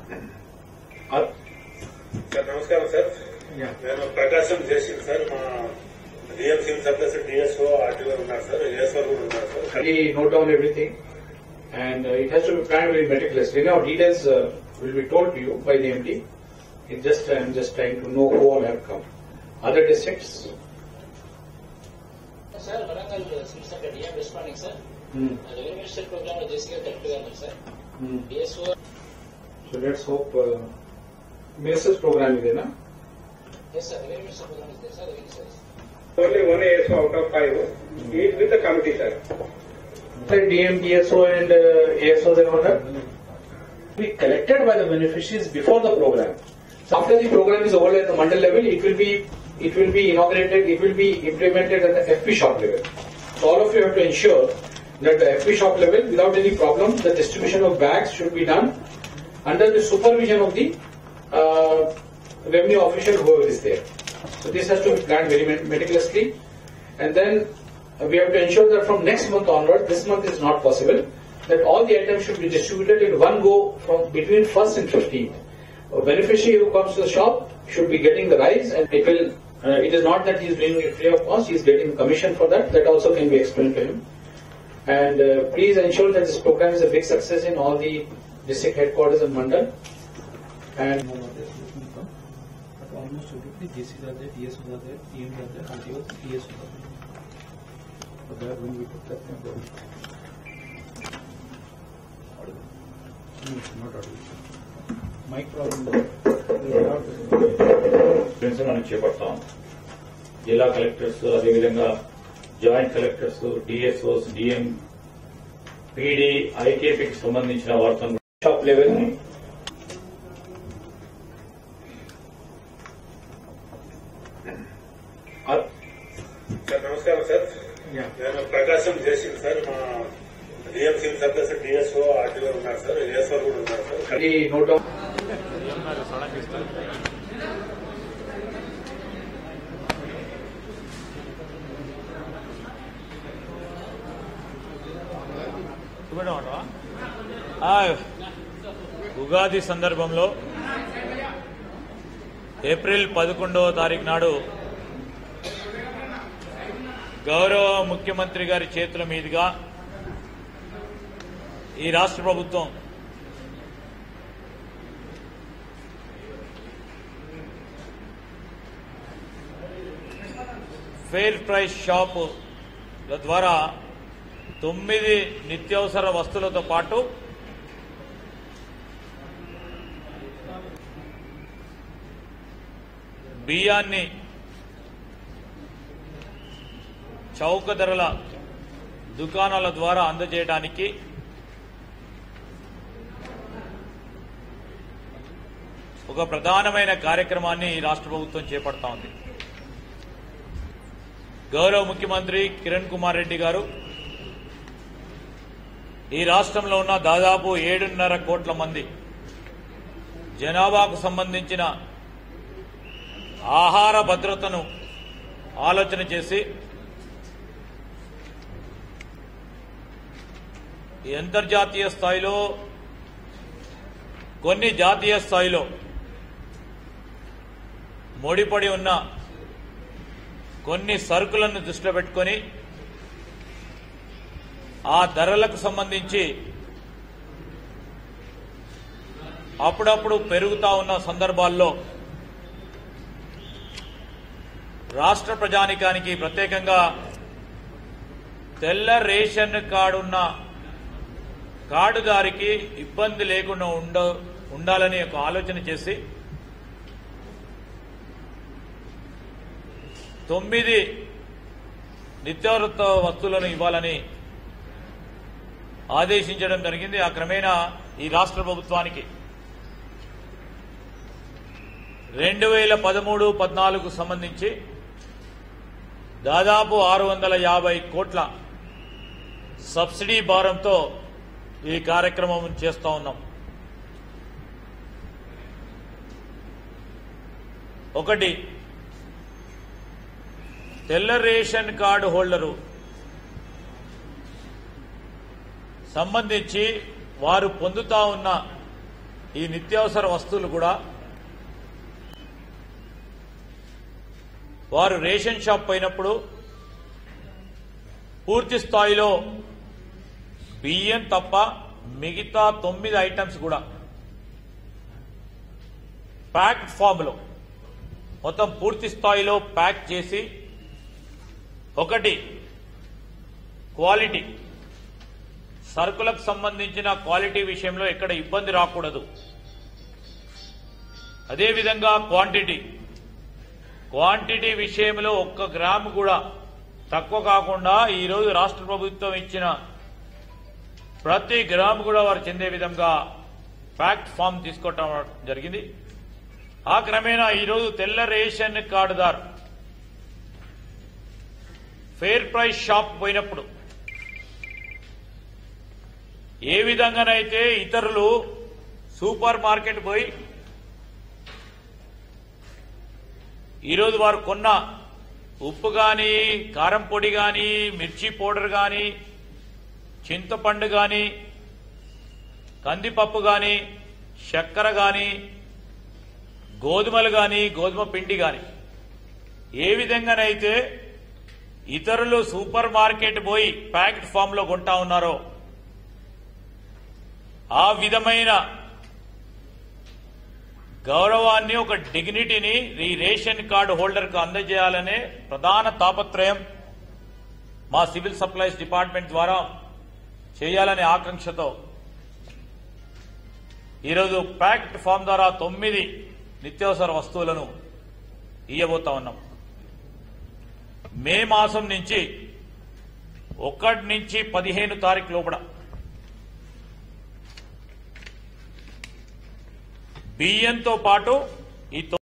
Sir నమస్కారం sir నేను ప్రకాశం చేసింది సార్ మా D M civil supplies D S O R T O ఉన్నారు సార్ ఏఎస్ఓ కూడా ఉన్నారు sir We note down everything, and uh, it has to be planned very meticulously. Now, details uh, will be told to you by the MD. It just I'm just trying to know who all have come. Other districts. Sir Warangal civil centre D M responding sir Hmm. Revenue minister program లో J C గారు correct గా ఉన్నారు sir Hmm. D S O So let's hope. Uh, Minister's program is there, na? Yes sir revenue minister program ఇస్తే sir revenue service Only one ASO out of five is with the committee, sir. Sir, DM, DSO, and uh, ASO they all have. Be collected by the beneficiaries before the program. So after the program is over at the mandal level, it will be it will be inaugurated, it will be implemented at the FP shop level. So all of you have to ensure that the FP shop level, without any problem, the distribution of bags should be done under the supervision of the uh, revenue official whoever is there. So this has to be planned very met- meticulously. And then uh, we have to ensure that from next month onward, this month is not possible, that all the items should be distributed in one go from between 1st and 15th. A beneficiary who comes to the shop should be getting the rice and it will, uh, it is not that he is doing it free of cost, he is getting commission for that, that also can be explained to him. And uh, please ensure that this program is a big success in all the district headquarters and mandal. And But almost everything, GCs are there, TSOs are there, TMs are there, RTOs, TSOs are there. But that when we took that, we got it. No, it's not audible. Mic problem. They are not- pension చేపడతాం జిల్లా collectors అదేవిధంగా joint collectors D S Os D M P D ఐకేపీకి సంబంధించిన వార్తను shop level. Sir నమస్కారం sir నేను ప్రకాశం చేసింది sir మా D M civil supplies D S O R T O ఉన్నారు సార్ ఏఎస్ఓ కూడా ఉన్నారు సార్ Any note down? ఆ, ఉగాది సందర్భంలో ఏప్రిల్ పదకొండవ తారీఖు నాడు గౌరవ ముఖ్యమంత్రి గారి చేతుల మీదుగా ఈ రాష్ట్ర ప్రభుత్వం ఫెయిర్ ప్రైస్ షాపుల ద్వారా తొమ్మిది నిత్యావసర వస్తువులతో పాటు బియ్యాన్ని చౌక ధరల దుకాణాల ద్వారా అందజేయడానికి ఒక ప్రధానమైన కార్యక్రమాన్ని ఈ రాష్ట్ర ప్రభుత్వం చేపడతా ఉంది గౌరవ ముఖ్యమంత్రి కిరణ్ కుమార్ రెడ్డి గారు ఈ రాష్ట్రంలో ఉన్న దాదాపు ఏడున్నర కోట్ల మంది జనాభాకు సంబంధించిన ఆహార భద్రతను ఆలోచన చేసి ఈ అంతర్జాతీయ స్థాయిలో కొన్ని జాతీయ స్థాయిలో ముడిపడి ఉన్న కొన్ని సరుకులను దృష్టిలో పెట్టుకొని ఆ ధరలకు సంబంధించి అప్పుడప్పుడు పెరుగుతా ఉన్న సందర్భాల్లో రాష్ట్ర ప్రజానికానికి ప్రత్యేకంగా తెల్ల రేషన్ కార్డు ఉన్న కార్డుదారికి ఇబ్బంది లేకుండా ఉండ ఉండాలని ఒక ఆలోచన చేసి తొమ్మిది నిత్యావృత వస్తువులను ఇవ్వాలని ఆదేశించడం జరిగింది ఆ క్రమేణా ఈ రాష్ట్ర ప్రభుత్వానికి రెండు వేల పదమూడు పద్నాలుగు సంబంధించి దాదాపు ఆరు వందల యాభై కోట్ల సబ్సిడీ భారంతో ఈ కార్యక్రమం చేస్తా ఉన్నాం ఒకటి తెల్ల రేషన్ కార్డు హోల్డరు సంబంధించి వారు పొందుతా ఉన్న ఈ నిత్యావసర వస్తువులు కూడా వారు రేషన్ షాప్ పోయినప్పుడు పూర్తి స్థాయిలో బియ్యం తప్ప మిగతా తొమ్మిది ఐటమ్స్ కూడా ప్యాక్డ్ ఫామ్లో మొత్తం పూర్తి స్థాయిలో ప్యాక్ చేసి ఒకటి క్వాలిటీ సరుకులకు సంబంధించిన క్వాలిటీ విషయంలో ఎక్కడ ఇబ్బంది రాకూడదు అదేవిధంగా క్వాంటిటీ క్వాంటిటీ విషయంలో ఒక్క గ్రాము కూడా తక్కువ కాకుండా ఈరోజు రాష్ట్ర ప్రభుత్వం ఇచ్చిన ప్రతి గ్రాము కూడా వారు చెందే విధంగా ప్యాక్ట్ ఫామ్ తీసుకోవటం జరిగింది ఆ క్రమేణా ఈరోజు తెల్ల రేషన్ కార్డుదారు ఫేర్ ప్రైస్ షాప్ పోయినప్పుడు ఏ విధంగానైతే ఇతరులు సూపర్ మార్కెట్ పోయి ఈరోజు వారు కొన్న ఉప్పు కానీ కారం పొడి కానీ మిర్చి పౌడర్ కానీ చింతపండు కానీ కందిపప్పు కానీ చక్కెర కానీ గోధుమలు కానీ గోధుమ పిండి కానీ ఏ విధంగానైతే ఇతరులు సూపర్ మార్కెట్ పోయి ప్యాకెట్ ఫామ్ లో కొంటా ఉన్నారో ఆ విధమైన గౌరవాన్ని ఒక డిగ్నిటీని ఈ రేషన్ కార్డు హోల్డర్ కు అందజేయాలనే ప్రధాన తాపత్రయం మా సివిల్ సప్లైస్ డిపార్ట్మెంట్ ద్వారా చేయాలనే ఆకాంక్షతో ఈరోజు ప్యాక్ట్ ఫామ్ ద్వారా తొమ్మిది నిత్యావసర వస్తువులను ఇయ్యబోతా ఉన్నాం మే మాసం నుంచి ఒకటి నుంచి పదిహేను తారీఖు లోపల బియ్యంతో పాటు ఈ